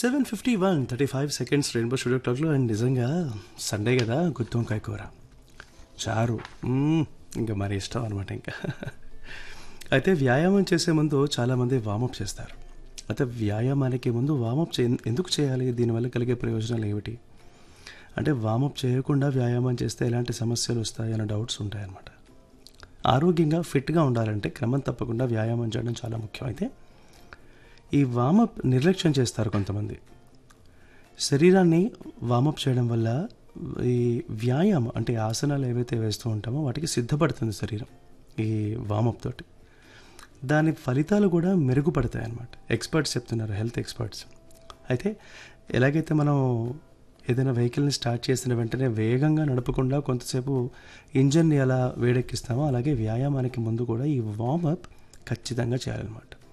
seven fifty one thirty five seconds rainbow studio క్లాక్లో and నిజంగా Sunday కదా గుత్తి వంకాయ కూర చారు మ్మ్, ఇంకా మరి ఇష్టం అనమాట ఇంకా అయితే వ్యాయామం చేసే ముందు చాలామంది వామప్ చేస్తారు అయితే వ్యాయామానికి ముందు వామప్ చే ఎందుకు చేయాలి దీనివల్ల కలిగే ప్రయోజనాలు ఏమిటి అంటే వామప్ చేయకుండా వ్యాయామం చేస్తే ఎలాంటి సమస్యలు వస్తాయి అన్న డౌట్స్ ఉంటాయన్నమాట ఆరోగ్యంగా ఫిట్గా ఉండాలంటే క్రమం తప్పకుండా వ్యాయామం చేయడం చాలా ముఖ్యం అయితే ఈ వామప్ నిర్లక్ష్యం చేస్తారు కొంతమంది శరీరాన్ని వామప్ చేయడం వల్ల ఈ వ్యాయామం అంటే ఆసనాలు ఏవైతే వేస్తూ ఉంటామో వాటికి సిద్ధపడుతుంది శరీరం ఈ వామప్ తోటి దాని ఫలితాలు కూడా మెరుగుపడతాయి అన్నమాట ఎక్స్పర్ట్స్ చెప్తున్నారు హెల్త్ ఎక్స్పర్ట్స్ అయితే ఎలాగైతే మనం ఏదైనా వెహికల్ని స్టార్ట్ చేసిన వెంటనే వేగంగా నడపకుండా కొంతసేపు ఇంజన్ని ఎలా వేడెక్కిస్తామో అలాగే వ్యాయామానికి ముందు కూడా ఈ వార్మప్ ఖచ్చితంగా చేయాలన్నమాట